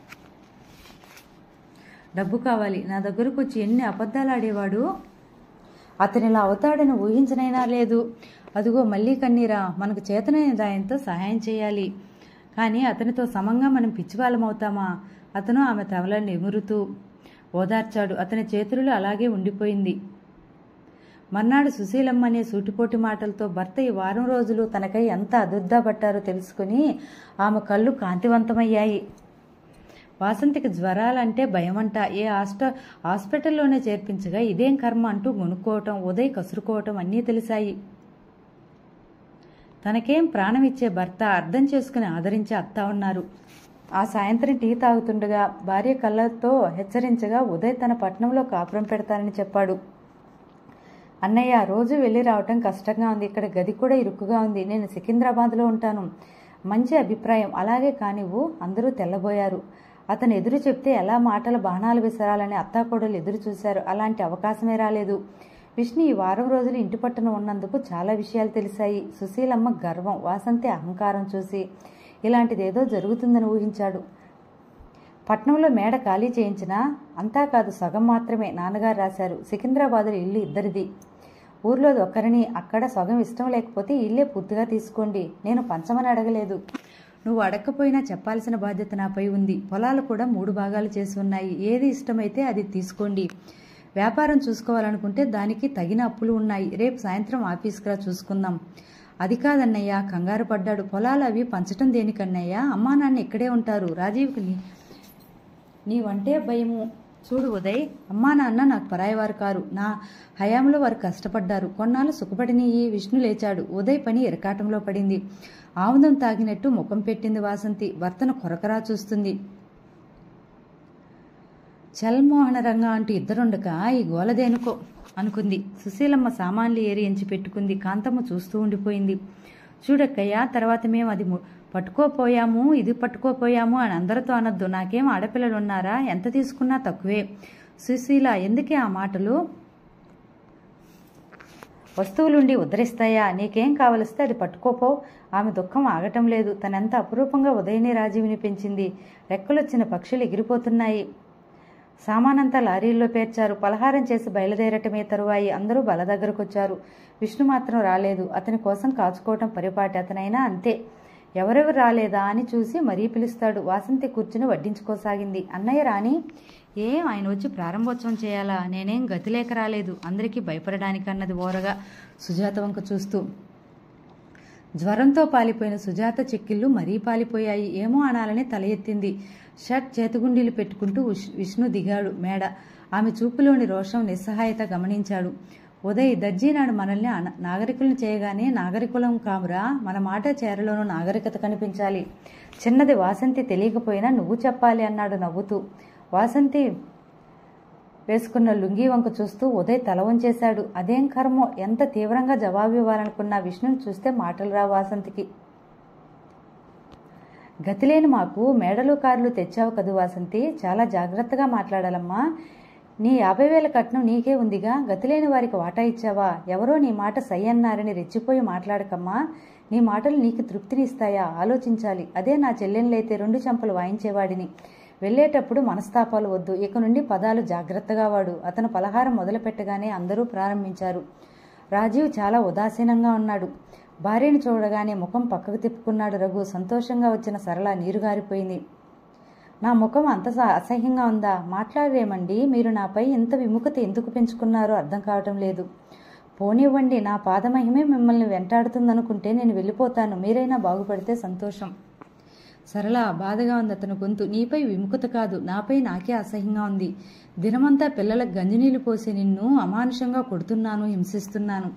డబ్బు కావాలి నా దగ్గరకు వచ్చి ఎన్ని అబద్ధాలు ఆడేవాడు అతను ఇలా అవుతాడని ఊహించనైనా లేదు అదిగో మళ్ళీ కన్నీరా మనకు చేతనైన దాయంతో సహాయం చేయాలి కానీ అతనితో సమంగా మనం పిచ్చివాళ్ళం అవుతామా అతను ఆమె తవల నిమురుతూ ఓదార్చాడు అతని చేతులలో అలాగే ఉండిపోయింది మర్నాడు సుశీలమ్మ అనే సూటిపోటి మాటలతో భర్త ఈ వారం రోజులు తనకై ఎంత అదుర్దాపట్టారో తెలుసుకుని ఆమె కళ్ళు కాంతివంతమయ్యాయి వాసంతికి జ్వరాలంటే భయమంట ఏ హాస్ట హాస్పిటల్లోనే చేర్పించగా ఇదేం కర్మ అంటూ గొనుక్కోవటం ఉదయ్ కసురుకోవటం అన్నీ తెలిసాయి తనకేం ప్రాణం ఇచ్చే భర్త అర్థం చేసుకుని ఆదరించే అత్త ఉన్నారు ఆ సాయంత్రం టీ తాగుతుండగా భార్య కళ్ళతో హెచ్చరించగా ఉదయ్ తన పట్నంలో కాపురం పెడతానని చెప్పాడు అన్నయ్య రోజు వెళ్ళి రావటం కష్టంగా ఉంది ఇక్కడ గది కూడా ఇరుక్కుగా ఉంది నేను సికింద్రాబాద్లో ఉంటాను మంచి అభిప్రాయం అలాగే కానివ్వు అందరూ తెల్లబోయారు అతను ఎదురు చెప్తే ఎలా మాటల బాణాలు విసరాలని అత్తాకోడలు ఎదురు చూశారు అలాంటి అవకాశమే రాలేదు విష్ణు ఈ వారం రోజులు ఇంటి పట్టున ఉన్నందుకు చాలా విషయాలు తెలిసాయి సుశీలమ్మ గర్వం వాసంతి అహంకారం చూసి ఇలాంటిదేదో జరుగుతుందని ఊహించాడు పట్నంలో మేడ ఖాళీ చేయించినా అంతా కాదు సగం మాత్రమే నాన్నగారు రాశారు సికింద్రాబాదులో ఇల్లు ఇద్దరిది ఊర్లో ఒక్కరిని అక్కడ సగం ఇష్టం లేకపోతే ఇల్లే పూర్తిగా తీసుకోండి నేను పంచమని అడగలేదు నువ్వు అడగకపోయినా చెప్పాల్సిన బాధ్యత నాపై ఉంది పొలాలు కూడా మూడు భాగాలు చేసి ఉన్నాయి ఏది ఇష్టమైతే అది తీసుకోండి వ్యాపారం చూసుకోవాలనుకుంటే దానికి తగిన అప్పులు ఉన్నాయి రేపు సాయంత్రం ఆఫీస్కి రా చూసుకుందాం అది కాదన్నయ్య కంగారు పడ్డాడు పొలాలు అవి పంచటం దేనికన్నయ్య అమ్మా నాన్న ఇక్కడే ఉంటారు రాజీవ్కి నీ- నీవంటే భయము చూడు ఉదయ్ అమ్మా నాన్న నాకు పరాయవారు కారు నా హయాంలో వారు కష్టపడ్డారు కొన్నాళ్ళు సుఖపడిన ఈ విష్ణు లేచాడు ఉదయ్ పని ఎరకాటంలో పడింది ఆముదం తాగినట్టు ముఖం పెట్టింది వాసంతి భర్తను కొరకరా చూస్తుంది చల్మోహన రంగా అంటూ ఇద్దరుండక ఈ గోలదేనుకో అనుకుంది సుశీలమ్మ సామాన్లు ఏరి ఎంచి పెట్టుకుంది కాంతమ్మ చూస్తూ ఉండిపోయింది చూడక్కయ్య తర్వాత మేము అది ము- పట్టుకోపోయాము ఇది పట్టుకోపోయాము అని అందరితో అనొద్దు నాకేం ఆడపిల్లలు ఉన్నారా ఎంత తీసుకున్నా తక్కువే సుశీల ఎందుకే ఆ మాటలు వస్తువులుండి ఉద్ధరిస్తాయా నీకేం కావలిస్తే అది పట్టుకోపో ఆమె దుఃఖం ఆగటం లేదు తనెంత అపురూపంగా ఉదయని రాజీవిని పెంచింది రెక్కలొచ్చిన పక్షులు ఎగిరిపోతున్నాయి సామానంతా లారీల్లో పేర్చారు పలహారం చేసి బయలుదేరటమే తరువాయి అందరూ బల దగ్గరకు వచ్చారు విష్ణు మాత్రం రాలేదు అతని కోసం కాచుకోవటం పరిపాటి అతనైనా అంతే ఎవరెవరు రాలేదా అని చూసి మరీ పిలుస్తాడు వాసంతి కూర్చుని వడ్డించుకోసాగింది అన్నయ్య రాని ఏం ఆయన వచ్చి ప్రారంభోత్సవం చేయాలా నేనేం గతి లేక రాలేదు అందరికీ భయపడడానికి అన్నది ఓరగా సుజాత వంక చూస్తూ జ్వరంతో పాలిపోయిన సుజాత చెక్కిళ్ళు మరీ పాలిపోయాయి ఏమో అనాలని తల ఎత్తింది షర్ట్ చేతుగుండీలు పెట్టుకుంటూ ఉష్- విష్ణు దిగాడు మేడ ఆమె చూపులోని రోషం నిస్సహాయత గమనించాడు ఉదయ్ దర్జీ నాడు మనల్ని అన- నాగరికులను చేయగానే నాగరికులం కామురా మన మాట చేరలోనూ నాగరికత కనిపించాలి చిన్నది వాసంతి తెలియకపోయినా నువ్వు చెప్పాలి అన్నాడు నవ్వుతూ వాసంతి వేసుకున్న లుంగీ వంక చూస్తూ ఉదయ్ తల వంచేశాడు అదేం కర్మో ఎంత తీవ్రంగా జవాబు ఇవ్వాలనుకున్న విష్ణుని చూస్తే మాటలు రావు వాసంతికి గతిలేని మాకు మేడలు కార్లు తెచ్చావు కదూ వాసంతి చాలా జాగ్రత్తగా మాట్లాడాలమ్మా నీ యాభై వేల కట్నం నీకే ఉందిగా గతిలేని వారికి వాటా ఇచ్చావా ఎవరో నీ మాట సై అన్నారని రెచ్చిపోయి మాట్లాడకమ్మా నీ మాటలు నీకు తృప్తినిస్తాయా ఆలోచించాలి అదే నా చెల్లెళ్ళైతే రెండు చెంపలు వాయించేవాడిని వెళ్ళేటప్పుడు మనస్తాపాలు వద్దు ఇక నుండి పదాలు జాగ్రత్తగా వాడు అతను పలహారం మొదలుపెట్టగానే అందరూ ప్రారంభించారు రాజీవ్ చాలా ఉదాసీనంగా ఉన్నాడు భార్యను చూడగానే ముఖం పక్కకు తిప్పుకున్నాడు రఘు సంతోషంగా వచ్చిన సరళ నీరుగారిపోయింది నా ముఖం అంత స- అసహ్యంగా ఉందా మాట్లాడరేమండి మీరు నాపై ఇంత విముఖత ఎందుకు పెంచుకున్నారో అర్థం కావటం లేదు పోనివ్వండి నా పాదమహిమే మిమ్మల్ని వెంటాడుతుందనుకుంటే నేను వెళ్ళిపోతాను మీరైనా బాగుపడితే సంతోషం సరళ బాధగా ఉంది అతని గొంతు నీపై విముఖత కాదు నాపై నాకే అసహ్యంగా ఉంది దినమంతా పిల్లలకు గంజినీళ్లు పోసి నిన్ను అమానుషంగా కొడుతున్నాను హింసిస్తున్నాను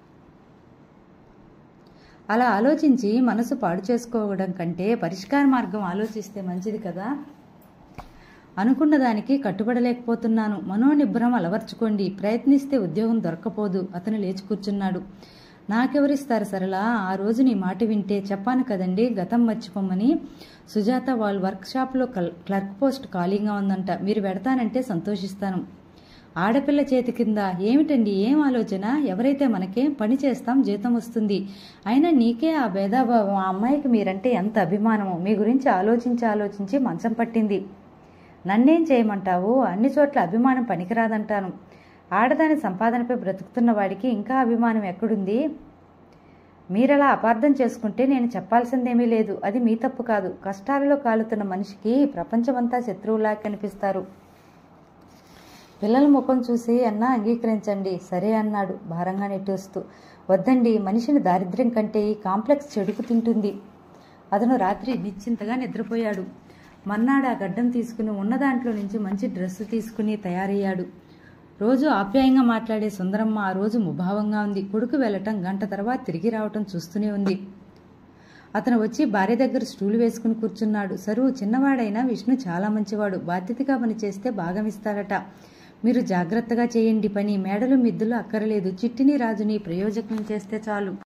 అలా ఆలోచించి మనసు పాడు చేసుకోవడం కంటే పరిష్కార మార్గం ఆలోచిస్తే మంచిది కదా అనుకున్న దానికి కట్టుబడలేకపోతున్నాను మనోనిబ్బరం అలవర్చుకోండి ప్రయత్నిస్తే ఉద్యోగం దొరకపోదు అతను లేచి కూర్చున్నాడు నాకెవరిస్తారు సరళ ఆ రోజు నీ మాట వింటే చెప్పాను కదండి గతం మర్చిపోమని సుజాత వాళ్ళ వర్క్ షాప్లో కల్- క్లర్క్ పోస్ట్ ఖాళీగా ఉందంట మీరు పెడతానంటే సంతోషిస్తాను ఆడపిల్ల చేతి కింద ఏమిటండి ఏం ఆలోచన ఎవరైతే మనకేం పని చేస్తాం జీతం వస్తుంది అయినా నీకే ఆ భేదాభావం ఆ అమ్మాయికి మీరంటే ఎంత అభిమానమో మీ గురించి ఆలోచించి ఆలోచించి మంచం పట్టింది నన్నేం చేయమంటావు అన్ని చోట్ల అభిమానం పనికిరాదంటాను ఆడదాని సంపాదనపై బ్రతుకుతున్న వాడికి ఇంకా అభిమానం ఎక్కడుంది మీరలా అపార్థం చేసుకుంటే నేను చెప్పాల్సిందేమీ లేదు అది మీ తప్పు కాదు కష్టాలలో కాలుతున్న మనిషికి ప్రపంచమంతా శత్రువులా కనిపిస్తారు పిల్లల ముఖం చూసి అన్నా అంగీకరించండి సరే అన్నాడు భారంగా నెట్టేస్తూ వద్దండి మనిషిని దారిద్ర్యం కంటే ఈ కాంప్లెక్స్ చెడుకు తింటుంది అతను రాత్రి నిశ్చింతగా నిద్రపోయాడు మర్నాడు ఆ గడ్డం తీసుకుని ఉన్న దాంట్లో నుంచి మంచి డ్రెస్సు తీసుకుని తయారయ్యాడు రోజు ఆప్యాయంగా మాట్లాడే సుందరమ్మ ఆ రోజు ముభావంగా ఉంది కొడుకు వెళ్ళటం గంట తర్వాత తిరిగి రావటం చూస్తూనే ఉంది అతను వచ్చి భార్య దగ్గర స్టూలు వేసుకుని కూర్చున్నాడు సరువు చిన్నవాడైనా విష్ణు చాలా మంచివాడు బాధ్యతగా పని చేస్తే భాగం ఇస్తాడట మీరు జాగ్రత్తగా చేయండి పని మేడలు మిద్దులు అక్కరలేదు చిట్టిని రాజుని ప్రయోజకం చేస్తే చాలు